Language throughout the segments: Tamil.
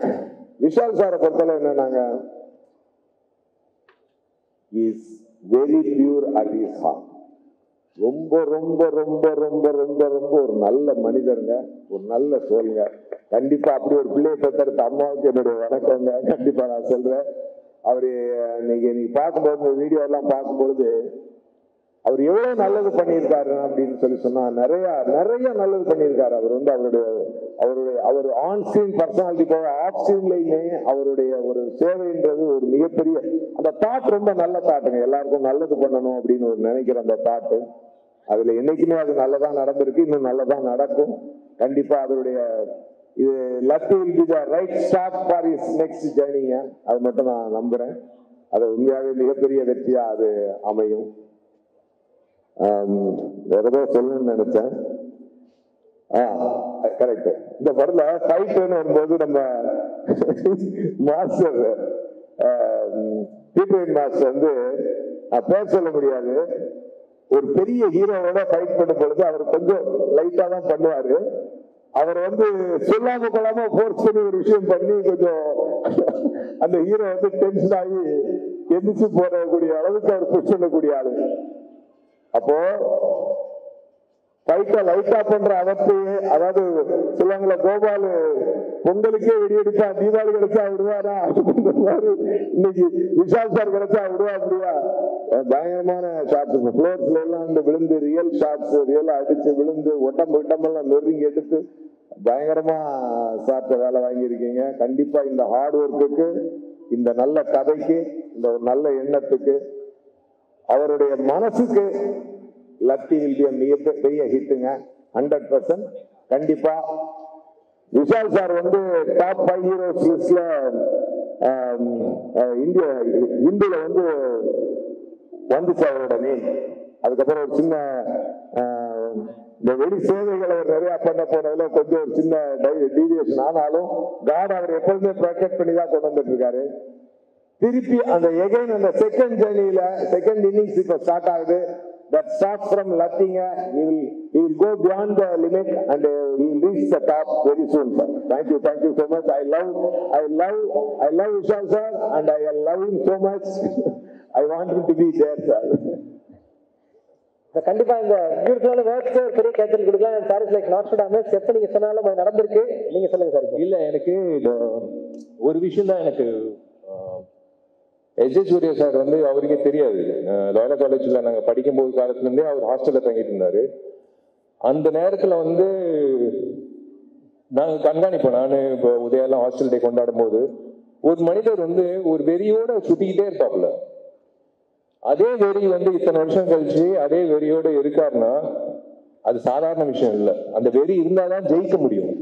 விஷால் சாரை பொறுத்தவரை என்னன்னாங்க is very pure at is heart ரொம்ப ரொம்ப ரொம்ப ரொம்ப ரொம்ப ரொம்ப ஒரு நல்ல மனிதருங்க ஒரு நல்ல சோலுங்க கண்டிப்பா அப்படி ஒரு பிள்ளையை பெற்றெடுத்த அம்மாவுக்கு என்னுடைய வணக்கங்க கண்டிப்பா நான் சொல்றேன் அவரு நீங்க நீங்க பார்க்கும்போது இந்த வீடியோ எல்லாம் பார்க்கும்பொழுது அவர் எவ்வளவு நல்லது பண்ணியிருக்காரு அப்படின்னு சொல்லி சொன்னா நிறைய நிறைய நல்லது பண்ணியிருக்காரு அவர் வந்து அவருடைய அவருடைய அவர் ஆன் ஸ்கிரீன் பர்சனாலிட்டி போக ஆஃப் ஸ்கிரீன்லயுமே அவருடைய ஒரு சேவைன்றது ஒரு மிகப்பெரிய அந்த தாட் ரொம்ப நல்ல தாட்டுங்க எல்லாருக்கும் நல்லது பண்ணணும் அப்படின்னு ஒரு நினைக்கிற அந்த தாட்டு அதுல என்னைக்குமே அது நல்லதா நடந்திருக்கு இன்னும் நல்லதா நடக்கும் கண்டிப்பா அதனுடைய இது Laththi will be the right start for is next ஜேர்னிங்க அது மட்டும் நான் நம்புறேன் அது உண்மையாவே மிகப்பெரிய வெற்றியா அது அமையும் ஆம், வேற ஏதோ சொல்லணும்னு நினைச்சேன் கரெக்ட் இந்த படத்துல ஃபைட்னு வரும்போது நம்ம மாஸ்டர் பீட்டர் மாஸ்டர் வந்து நான் பேர் சொல்ல முடியாது ஒரு பெரிய ஹீரோவோட ஃபைட் பண்ணும் பொழுது அவர் கொஞ்சம் லைட்டா தான் பண்ணுவாரு அவர் வந்து சொல்லாம கொள்ளாம ஃபோர்ஸ் பண்ணி ஒரு விஷயம் பண்ணி கொஞ்சம் அந்த ஹீரோ வந்து டென்ஷன் ஆகி எந்திரிச்சு போடக்கூடிய அளவுக்கு அவர் புஷ் பண்ணக்கூடிய ஆளு அப்போ லைட்டா லைட்டா பண்ற அவத்தையே அதாவது சொல்லுவாங்களே கோபாலு பொங்கலுக்கே வெடி அடிப்பா தீபாவளி கிடைச்சா விடுவாரா அந்த மாதிரி இன்னைக்கு விஷால் சார் கிடைச்சா விடுவா அப்படியா பயங்கரமான ஷாட்ஸ் ஃப்ளோர்ஸ்ல எல்லாம் இந்த விழுந்து ரியல் ஷாட்ஸ் ரியலா அடிச்சு விழுந்து ஒட்டம்பு கிட்டமெல்லாம் நொறுங்கி எடுத்து பயங்கரமா சார்ட்ட வேலை வாங்கியிருக்கீங்க கண்டிப்பா இந்த ஹார்ட் ஒர்க்குக்கு இந்த நல்ல கதைக்கு இந்த ஒரு நல்ல எண்ணத்துக்கு அவருடைய மனசுக்கு லத்தி வில் பி மிக பெரிய ஹிட்டுங்க ஹண்ட்ரட் பர்சன்ட் கண்டிப்பா விஷால் சார் வந்து டாப் ஃபைவ் ஹீரோஸ் லிஸ்ட்ல இந்திய இந்தியில வந்து வந்துச்சு அவரோட நேம் அதுக்கப்புறம் ஒரு சின்ன ஆஹ், இந்த வெளி சேவைகளை அவர் நிறைய பண்ண போனதுல கொஞ்சம் ஒரு சின்ன டீவியேஷன் ஆனாலும் காட் அவர் எப்பொழுதுமே ப்ரொடெக்ட் பண்ணி தான் கொண்டு வந்துட்டு இருக்காரு திருப்பி அந்த எகைன் அந்த செகண்ட் ஜேர்னியில செகண்ட் இன்னிங்ஸ் இப்ப ஸ்டார்ட் ஆகுது that starts from nothing uh, he will he will go beyond the limit and uh, he will reach the top very soon sir thank you thank you so much i love i love i love vishal sir and i love him so much i want him to be there sir இந்த கண்டிப்பா இந்த பியூட்டிஃபுல்லான வேர்ட்ஸ் ஒரு பெரிய கேப்டன் கொடுக்கலாம் sir like not should amaze எப்ப நீங்க சொன்னாலும் அது நடந்திருக்கு நீங்க சொல்லுங்க சார் இல்ல எனக்கு இந்த ஒரு விஷயம் தான் எனக்கு எஸ் ஜே சூர்யா சார் வந்து அவருக்கே தெரியாது லாயலா காலேஜ்ல நாங்க படிக்கும்போது காலத்துல இருந்தே அவர் ஹாஸ்டல்ல தங்கிட்டு இருந்தாரு அந்த நேரத்துல வந்து நாங்க கண்காணிப்போம் நானு இப்போ உதயெல்லாம் ஹாஸ்டல் டே கொண்டாடும் போது ஒரு மனிதர் வந்து ஒரு வெறியோட சுத்திக்கிட்டே இருப்பாப்புல அதே வெறி வந்து இத்தனை வருஷம் கழிச்சு அதே வெறியோட இருக்காருன்னா அது சாதாரண விஷயம் இல்லை அந்த வெறி இருந்தாதான் ஜெயிக்க முடியும்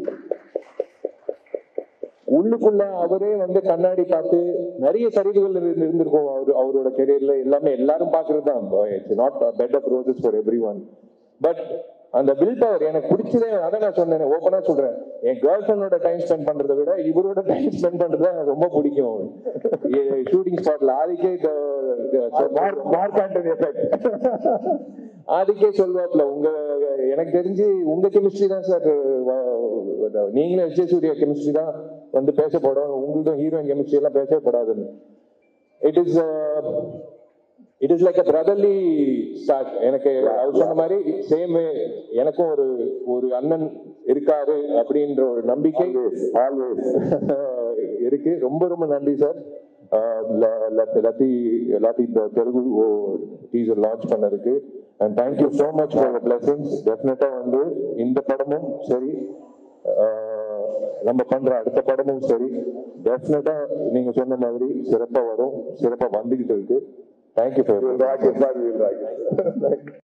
உள்ளுக்குள்ள அவரே வந்து கண்ணாடி பார்த்து நிறைய சரிவுகள் இருந்து- இருந்திருக்கும் அவரு அவரோட கெரியர்ல எல்லாமே எல்லாரும் பாக்குறது தான் it's not bed of roses for everyone but அந்த வில் பவர் எனக்கு பிடிச்சதே அதை நான் சொன்னேன் ஓப்பனா சொல்றேன் என் கேர்ள் ஃபிரெண்டோட டைம் ஸ்பெண்ட் பண்றதை விட இவரோட டைம் ஸ்பெண்ட் பண்றது தான் எனக்கு ரொம்ப பிடிக்கும் ஷூட்டிங் ஸ்பாட்ல ஆதிக்கே mark mark anthony effect ஆதிக்கே சொல்வாப்ல உங்க எனக்கு தெரிஞ்சு உங்க கெமிஸ்ட்ரி தான் சார் நீங்களும் எஸ் ஜே சூர்யா கெமிஸ்ட்ரி தான் வந்து பேசப்படும் உங்களுக்கும் ஹீரோயின் கெமிஸ்ட்ரி எல்லாம் பேசப்படாதுன்னு it is it is like a brotherly start எனக்கு அவர் சொன்ன மாதிரி சேம் எனக்கும் ஒரு ஒரு அண்ணன் இருக்காரு அப்படின்ற ஒரு நம்பிக்கை always இருக்கு ரொம்ப ரொம்ப நன்றி sir Laththi Laththi Telugu teaser launch பண்ணதுக்கு and thank you so much for blessings டெஃபினட்டா வந்து இந்த படமும் சரி ஆஹ், நம்ம பண்ற அடுத்த படமும் சரி டெஃபினட்டா நீங்க சொன்ன மாதிரி சிறப்பா வரும் சிறப்பா வந்துகிட்டு இருக்கு thank you for rock it sir we will rock it